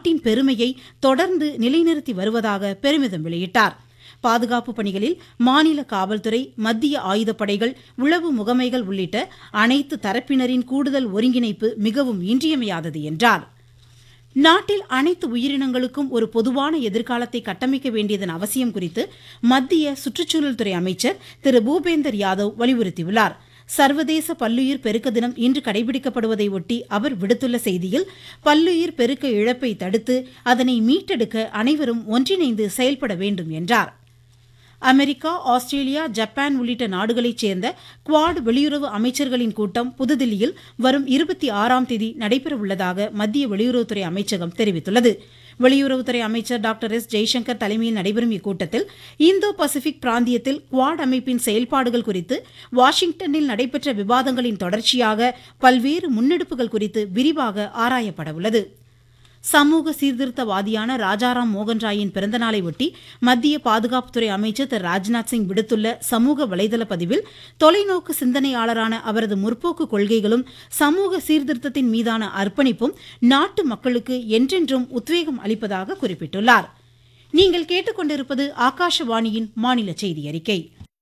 நாட்டின் பெருமையை தொடர்ந்து நிலைநிறுத்தி வருவதாக பெருமிதம் வெளியிட்டார் பாதுகாப்பு பணிகளில் மாநில காவல்துறை மத்திய ஆயுதப்படைகள் உளவு முகமைகள் உள்ளிட்ட அனைத்து தரப்பினரின் கூடுதல் ஒருங்கிணைப்பு மிகவும் இன்றியமையாதது என்றார் நாட்டில் அனைத்து உயிரினங்களுக்கும் ஒரு பொதுவான எதிர்காலத்தை கட்டமைக்க வேண்டியதன் அவசியம் குறித்து மத்திய சுற்றுச்சூழல் துறை அமைச்சர் திரு பூபேந்தர் யாதவ் வலியுறுத்தியுள்ளார் சர்வதேச பல்லுயிர் பெருக்க தினம் இன்று கடைபிடிக்கப்படுவதை ஒட்டி அவர் விடுத்துள்ள செய்தியில் பல்லுயிர் பெருக்க இழப்பை தடுத்து அதனை மீட்டெடுக்க அனைவரும் ஒன்றிணைந்து செயல்பட வேண்டும் என்றார் அமெரிக்கா ஆஸ்திரேலியா ஜப்பான் உள்ளிட்ட நாடுகளைச் சேர்ந்த குவாட் வெளியுறவு அமைச்சர்களின் கூட்டம் புதுதில்லியில் வரும் இருபத்தி ஆறாம் தேதி நடைபெறவுள்ளதாக மத்திய வெளியுறவுத்துறை அமைச்சகம் தெரிவித்துள்ளது வெளியுறவுத்துறை அமைச்சர் டாக்டர் எஸ் ஜெய்சங்கர் தலைமையில் நடைபெறும் இக்கூட்டத்தில் இந்தோ பசிபிக் பிராந்தியத்தில் குவாட் அமைப்பின் செயல்பாடுகள் குறித்து வாஷிங்டனில் நடைபெற்ற விவாதங்களின் தொடர்ச்சியாக பல்வேறு முன்னெடுப்புகள் குறித்து விரிவாக ஆராயப்பட உள்ளது சமூக சீர்திருத்தவாதியான ராஜாராம் மோகன் ராயின் பிறந்தநாளை ஒட்டி மத்திய பாதுகாப்புத்துறை அமைச்சர் திரு ராஜ்நாத் சிங் விடுத்துள்ள சமூக வலைதள பதிவில் தொலைநோக்கு சிந்தனையாளரான அவரது முற்போக்கு கொள்கைகளும் சமூக சீர்திருத்தத்தின் மீதான அர்ப்பணிப்பும் நாட்டு மக்களுக்கு என்றென்றும் உத்வேகம் அளிப்பதாக குறிப்பிட்டுள்ளார் நீங்கள் கேட்டுக்கொண்டிருப்பது ஆகாஷவாணியின் மாநில செய்தி அறிக்கை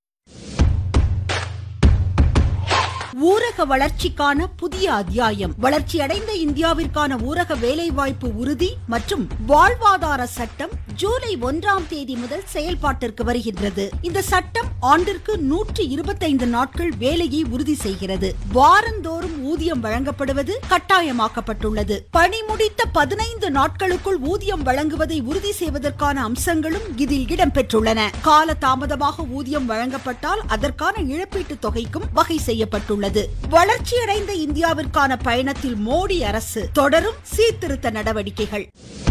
ஊரக வளர்ச்சிக்கான புதிய அத்தியாயம் வளர்ச்சியடைந்த இந்தியாவிற்கான ஊரக வேலைவாய்ப்பு உறுதி மற்றும் வாழ்வாதார சட்டம் ஜூலை ஒன்றாம் தேதி முதல் செயல்பாட்டிற்கு வருகின்றது இந்த சட்டம் ஆண்டிற்கு நூற்றி இருபத்தைந்து நாட்கள் வேலையை உறுதி செய்கிறது வாரந்தோறும் ஊதியம் வழங்கப்படுவது கட்டாயமாக்கப்பட்டுள்ளது பணி முடித்த பதினைந்து நாட்களுக்குள் ஊதியம் வழங்குவதை உறுதி செய்வதற்கான அம்சங்களும் இதில் இடம்பெற்றுள்ளன கால தாமதமாக ஊதியம் வழங்கப்பட்டால் அதற்கான இழப்பீட்டுத் தொகைக்கும் வகை செய்யப்பட்டுள்ளது உள்ளது வளர்ச்சியடைந்த இந்தியாவிற்கான பயணத்தில் மோடி அரசு தொடரும் சீர்திருத்த நடவடிக்கைகள்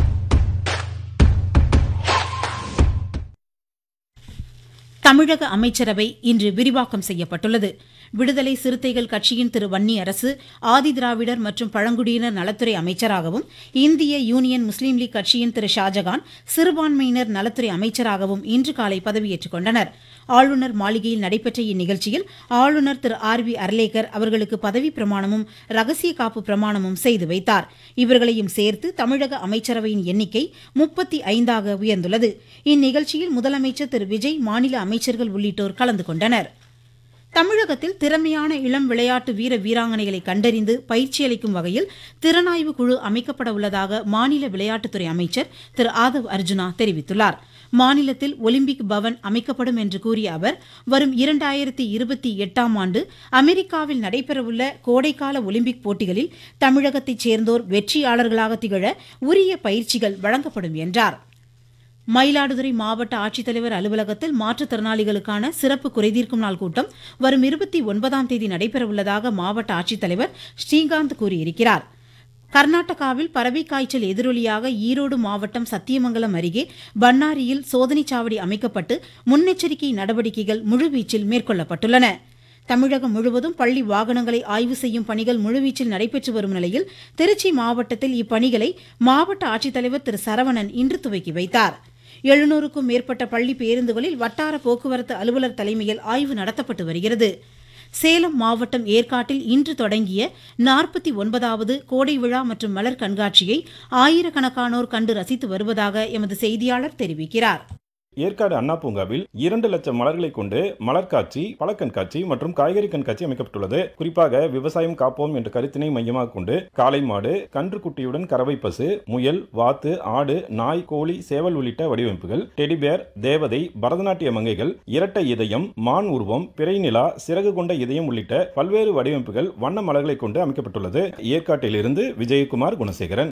தமிழக அமைச்சரவை இன்று விரிவாக்கம் செய்யப்பட்டுள்ளது விடுதலை சிறுத்தைகள் கட்சியின் திரு வன்னி அரசு ஆதிதிராவிடர் மற்றும் பழங்குடியினர் நலத்துறை அமைச்சராகவும் இந்திய யூனியன் முஸ்லீம் லீக் கட்சியின் திரு ஷாஜகான் சிறுபான்மையினர் நலத்துறை அமைச்சராகவும் இன்று காலை பதவியேற்றுக் கொண்டனர் ஆளுநர் மாளிகையில் நடைபெற்ற இந்நிகழ்ச்சியில் ஆளுநர் திரு ஆர் வி அர்லேக்கர் அவர்களுக்கு பதவி பிரமாணமும் ரகசிய காப்பு பிரமாணமும் செய்து வைத்தார் இவர்களையும் சேர்த்து தமிழக அமைச்சரவையின் எண்ணிக்கை முப்பத்தி ஐந்தாக உயர்ந்துள்ளது இந்நிகழ்ச்சியில் முதலமைச்சர் திரு விஜய் மாநில அமைச்சர்கள் உள்ளிட்டோர் கலந்து கொண்டனர் தமிழகத்தில் திறமையான இளம் விளையாட்டு வீர வீராங்கனைகளை கண்டறிந்து பயிற்சி அளிக்கும் வகையில் திறனாய்வு குழு அமைக்கப்பட உள்ளதாக மாநில விளையாட்டுத்துறை அமைச்சர் திரு ஆதவ் அர்ஜுனா தெரிவித்துள்ளார் மாநிலத்தில் ஒலிம்பிக் பவன் அமைக்கப்படும் என்று கூறிய அவர் வரும் இரண்டாயிரத்தி இருபத்தி எட்டாம் ஆண்டு அமெரிக்காவில் நடைபெறவுள்ள கோடைக்கால ஒலிம்பிக் போட்டிகளில் தமிழகத்தைச் சேர்ந்தோர் வெற்றியாளர்களாக திகழ உரிய பயிற்சிகள் வழங்கப்படும் என்றார் மயிலாடுதுறை மாவட்ட ஆட்சித்தலைவர் அலுவலகத்தில் மாற்றுத்திறனாளிகளுக்கான சிறப்பு குறைதீர்க்கும் நாள் கூட்டம் வரும் இருபத்தி ஒன்பதாம் தேதி நடைபெறவுள்ளதாக மாவட்ட ஆட்சித்தலைவர் ஸ்ரீகாந்த் கூறியிருக்கிறார் கர்நாடகாவில் பறவை காய்ச்சல் எதிரொலியாக ஈரோடு மாவட்டம் சத்தியமங்கலம் அருகே பன்னாரியில் சோதனைச் சாவடி அமைக்கப்பட்டு முன்னெச்சரிக்கை நடவடிக்கைகள் முழுவீச்சில் மேற்கொள்ளப்பட்டுள்ளன தமிழகம் முழுவதும் பள்ளி வாகனங்களை ஆய்வு செய்யும் பணிகள் முழுவீச்சில் நடைபெற்று வரும் நிலையில் திருச்சி மாவட்டத்தில் இப்பணிகளை மாவட்ட ஆட்சித்தலைவர் திரு சரவணன் இன்று துவக்கி வைத்தார் எழுநூறுக்கும் மேற்பட்ட பள்ளி பேருந்துகளில் வட்டார போக்குவரத்து அலுவலர் தலைமையில் ஆய்வு நடத்தப்பட்டு வருகிறது சேலம் மாவட்டம் ஏற்காட்டில் இன்று தொடங்கிய நாற்பத்தி ஒன்பதாவது கோடை விழா மற்றும் மலர் கண்காட்சியை ஆயிரக்கணக்கானோர் கண்டு ரசித்து வருவதாக எமது செய்தியாளர் தெரிவிக்கிறார் ஏற்காடு அண்ணா பூங்காவில் இரண்டு லட்சம் மலர்களை கொண்டு மலர் காட்சி பழ கண்காட்சி மற்றும் காய்கறி கண்காட்சி அமைக்கப்பட்டுள்ளது குறிப்பாக விவசாயம் காப்போம் என்ற கருத்தினை மையமாக கொண்டு காளை மாடு கன்று குட்டியுடன் கறவை பசு முயல் வாத்து ஆடு நாய் கோழி சேவல் உள்ளிட்ட வடிவமைப்புகள் டெடிபேர் தேவதை பரதநாட்டிய மங்கைகள் இரட்டை இதயம் மான் உருவம் பிறை நிலா சிறகு கொண்ட இதயம் உள்ளிட்ட பல்வேறு வடிவமைப்புகள் வண்ண மலர்களை கொண்டு அமைக்கப்பட்டுள்ளது ஏற்காட்டிலிருந்து விஜயகுமார் குணசேகரன்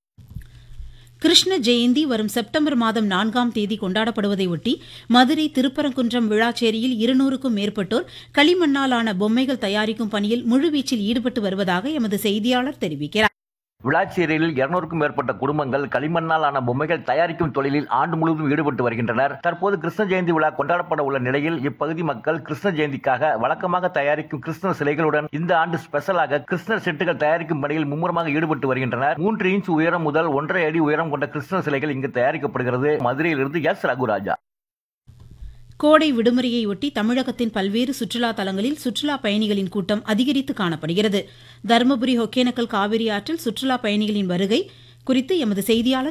கிருஷ்ண ஜெயந்தி வரும் செப்டம்பர் மாதம் நான்காம் தேதி கொண்டாடப்படுவதை ஒட்டி மதுரை திருப்பரங்குன்றம் விழாச்சேரியில் இருநூறுக்கும் மேற்பட்டோர் களிமண்ணாலான பொம்மைகள் தயாரிக்கும் பணியில் முழுவீச்சில் ஈடுபட்டு வருவதாக எமது செய்தியாளர் தெரிவிக்கிறார் விளாச்சேரியில் இருநூறுக்கும் மேற்பட்ட குடும்பங்கள் களிமண்ணால் ஆன பொம்மைகள் தயாரிக்கும் தொழிலில் ஆண்டு முழுவதும் ஈடுபட்டு வருகின்றனர் தற்போது கிருஷ்ண ஜெயந்தி விழா கொண்டாடப்பட உள்ள நிலையில் இப்பகுதி மக்கள் கிருஷ்ண ஜெயந்திக்காக வழக்கமாக தயாரிக்கும் கிருஷ்ணர் சிலைகளுடன் இந்த ஆண்டு ஸ்பெஷலாக கிருஷ்ணர் செட்டுகள் தயாரிக்கும் பணியில் மும்முரமாக ஈடுபட்டு வருகின்றனர் மூன்று இன்ச் உயரம் முதல் ஒன்றரை அடி உயரம் கொண்ட கிருஷ்ணர் சிலைகள் இங்கு தயாரிக்கப்படுகிறது மதுரையிலிருந்து எஸ் ரகுராஜா கோடை விடுமுறையொட்டி தமிழகத்தின் பல்வேறு சுற்றுலா தலங்களில் சுற்றுலா பயணிகளின் கூட்டம் அதிகரித்து காணப்படுகிறது தருமபுரி ஒகேனக்கல் காவிரி ஆற்றில் சுற்றுலா பயணிகளின் வருகை குறித்து எமது செய்தியாளர்